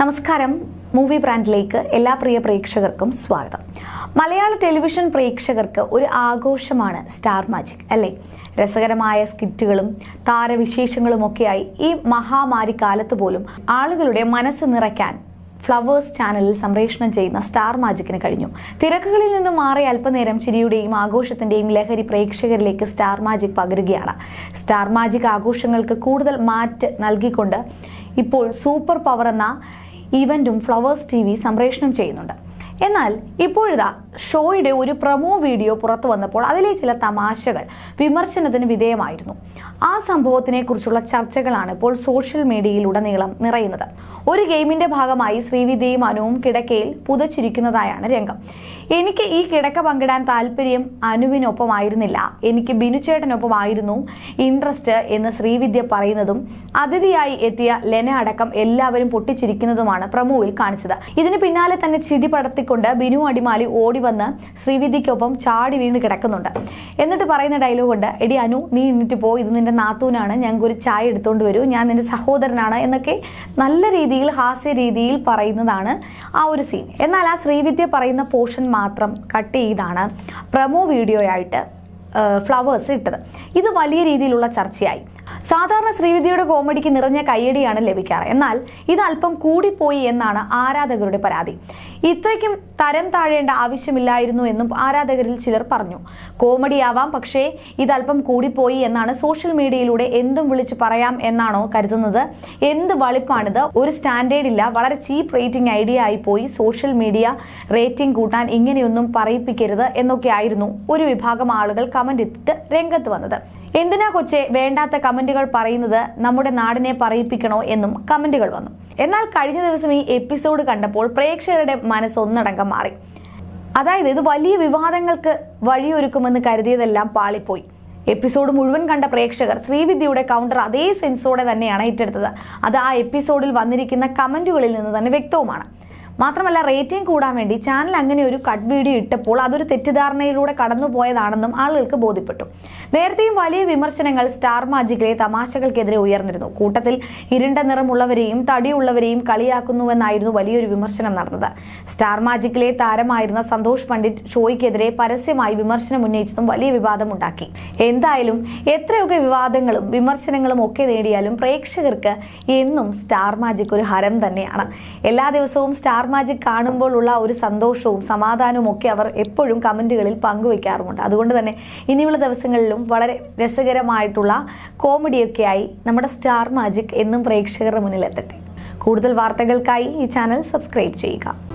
നമസ്കാരം മൂവി ബ്രാൻഡിലേക്ക് എല്ലാ പ്രിയ പ്രേക്ഷകർക്കും സ്വാഗതം മലയാള ടെലിവിഷൻ പ്രേക്ഷകർക്ക് ഒരു ആഘോഷമാണ് സ്റ്റാർ മാജിക് അല്ലേ രസകരമായ സ്കിറ്റുകളും താരവിശേഷങ്ങളുമൊക്കെയായി ഈ മഹാമാരി കാലത്ത് പോലും ആളുകളുടെ മനസ്സ് നിറയ്ക്കാൻ ഫ്ലവേഴ്സ് ചാനലിൽ സംപ്രേഷണം ചെയ്യുന്ന സ്റ്റാർ മാജിക്കിന് കഴിഞ്ഞു തിരക്കുകളിൽ നിന്ന് മാറി അല്പനേരം ചിരിയുടെയും ആഘോഷത്തിന്റെയും ലഹരി പ്രേക്ഷകരിലേക്ക് സ്റ്റാർ മാജിക് പകരുകയാണ് സ്റ്റാർ മാജിക് ആഘോഷങ്ങൾക്ക് കൂടുതൽ മാറ്റ് നൽകിക്കൊണ്ട് ഇപ്പോൾ സൂപ്പർ പവർ എന്ന ഇവന്റും ഫ്ലവേഴ്സ് ടി വി സംപ്രേഷണം ചെയ്യുന്നുണ്ട് എന്നാൽ ഇപ്പോഴിതാ ഷോയുടെ ഒരു പ്രൊമോ വീഡിയോ പുറത്തു വന്നപ്പോൾ അതിലെ ചില തമാശകൾ വിമർശനത്തിന് വിധേയമായിരുന്നു ആ സംഭവത്തിനെ കുറിച്ചുള്ള ചർച്ചകളാണ് ഇപ്പോൾ സോഷ്യൽ മീഡിയയിലുടനീളം നിറയുന്നത് ഒരു ഗെയിമിന്റെ ഭാഗമായി ശ്രീവിദ്യയും അനുവും കിടക്കയിൽ പുതച്ചിരിക്കുന്നതായാണ് രംഗം എനിക്ക് ഈ കിടക്ക പങ്കിടാൻ താല്പര്യം അനുവിനൊപ്പമായിരുന്നില്ല എനിക്ക് ബിനുചേട്ടനൊപ്പമായിരുന്നു ഇൻട്രസ്റ്റ് എന്ന് ശ്രീവിദ്യ പറയുന്നതും അതിഥിയായി എത്തിയ ലെന അടക്കം എല്ലാവരും പൊട്ടിച്ചിരിക്കുന്നതുമാണ് പ്രമോയിൽ കാണിച്ചത് ഇതിന് പിന്നാലെ തന്നെ ചിടി പടർത്തിക്കൊണ്ട് ബിനു അടിമാലി ഓടി വന്ന് ശ്രീവിദ്യയ്ക്കൊപ്പം ചാടി വീണ് കിടക്കുന്നുണ്ട് എന്നിട്ട് പറയുന്ന ഡയലോഗ് ഉണ്ട് എടി അനു നീ എണ്ണിട്ട് പോ ഇത് നിന്റെ നാത്തൂനാണ് ഞങ്ങൾക്ക് ഒരു ചായ എടുത്തോണ്ട് വരൂ ഞാൻ നിന്റെ സഹോദരനാണ് എന്നൊക്കെ നല്ല രീതിയിൽ ഹാസ്യ രീതിയിൽ പറയുന്നതാണ് ആ ഒരു സീൻ എന്നാൽ ആ ശ്രീവിദ്യ പറയുന്ന പോർഷൻ മാത്രം കട്ട് ചെയ്താണ് പ്രമോ വീഡിയോയായിട്ട് ഫ്ലവേഴ്സ് ഇട്ടത് ഇത് വലിയ രീതിയിലുള്ള ചർച്ചയായി സാധാരണ ശ്രീവിദ്യയുടെ കോമഡിക്ക് നിറഞ്ഞ കയ്യടിയാണ് ലഭിക്കാറ് എന്നാൽ ഇത് അല്പം കൂടിപ്പോയി എന്നാണ് ആരാധകരുടെ പരാതി ഇത്രയ്ക്കും തരം താഴേണ്ട ആവശ്യമില്ലായിരുന്നു എന്നും ആരാധകരിൽ ചിലർ പറഞ്ഞു കോമഡിയാവാം പക്ഷേ ഇതല്പം കൂടിപ്പോയി എന്നാണ് സോഷ്യൽ മീഡിയയിലൂടെ എന്തും വിളിച്ചു പറയാം എന്നാണോ കരുതുന്നത് എന്ത് വളിപ്പാണിത് ഒരു സ്റ്റാൻഡേർഡ് ഇല്ല വളരെ ചീപ്പ് റേറ്റിംഗ് ഐഡിയ ആയി പോയി സോഷ്യൽ മീഡിയ റേറ്റിംഗ് കൂട്ടാൻ ഇങ്ങനെയൊന്നും പറയിപ്പിക്കരുത് എന്നൊക്കെയായിരുന്നു ഒരു വിഭാഗം ആളുകൾ കമന്റ് ഇട്ടിട്ട് രംഗത്ത് വന്നത് എന്തിനാ കൊച്ചെ വേണ്ടാത്ത കമന്റുകൾ പറയുന്നത് നമ്മുടെ നാടിനെ പറയിപ്പിക്കണോ എന്നും കമന്റുകൾ വന്നു എന്നാൽ കഴിഞ്ഞ ദിവസം ഈ എപ്പിസോഡ് കണ്ടപ്പോൾ പ്രേക്ഷകരുടെ മനസ്സ് ഒന്നടങ്കം മാറി അതായത് ഇത് വലിയ വിവാദങ്ങൾക്ക് വഴിയൊരുക്കുമെന്ന് കരുതിയതെല്ലാം പാളിപ്പോയി എപ്പിസോഡ് മുഴുവൻ കണ്ട പ്രേക്ഷകർ ശ്രീവിദ്യയുടെ കൗണ്ടർ അതേ സെൻസോടെ തന്നെയാണ് ഏറ്റെടുത്തത് അത് ആ എപ്പിസോഡിൽ വന്നിരിക്കുന്ന കമന്റുകളിൽ നിന്ന് തന്നെ വ്യക്തവുമാണ് മാത്രമല്ല റേറ്റിംഗ് കൂടാൻ വേണ്ടി ചാനൽ അങ്ങനെ ഒരു കട്ട് വീഡിയോ ഇട്ടപ്പോൾ അതൊരു തെറ്റിദ്ധാരണയിലൂടെ കടന്നുപോയതാണെന്നും ആളുകൾക്ക് ബോധ്യപ്പെട്ടു നേരത്തെയും വലിയ വിമർശനങ്ങൾ സ്റ്റാർ മാജിക്കിലെ തമാശകൾക്കെതിരെ ഉയർന്നിരുന്നു കൂട്ടത്തിൽ ഇരുണ്ട നിറമുള്ളവരെയും തടിയുള്ളവരെയും കളിയാക്കുന്നുവെന്നായിരുന്നു വലിയൊരു വിമർശനം നടന്നത് സ്റ്റാർ മാജിക്കിലെ താരമായിരുന്ന സന്തോഷ് പണ്ഡിറ്റ് ഷോയ്ക്കെതിരെ പരസ്യമായി വിമർശനം ഉന്നയിച്ചതും വലിയ വിവാദമുണ്ടാക്കി എന്തായാലും എത്രയൊക്കെ വിവാദങ്ങളും വിമർശനങ്ങളും ഒക്കെ നേടിയാലും പ്രേക്ഷകർക്ക് എന്നും സ്റ്റാർ മാജിക് ഒരു ഹരം തന്നെയാണ് എല്ലാ ദിവസവും സ്റ്റാർ മാജിക് കാണുമ്പോൾ ഉള്ള ഒരു സന്തോഷവും സമാധാനവും ഒക്കെ അവർ എപ്പോഴും കമന്റുകളിൽ പങ്കുവയ്ക്കാറുമുണ്ട് അതുകൊണ്ട് തന്നെ ഇനിയുള്ള ദിവസങ്ങളിലും വളരെ രസകരമായിട്ടുള്ള കോമഡിയൊക്കെയായി നമ്മുടെ സ്റ്റാർ മാജിക് എന്നും പ്രേക്ഷകരുടെ മുന്നിൽ എത്തട്ടെ കൂടുതൽ വാർത്തകൾക്കായി ഈ ചാനൽ സബ്സ്ക്രൈബ് ചെയ്യുക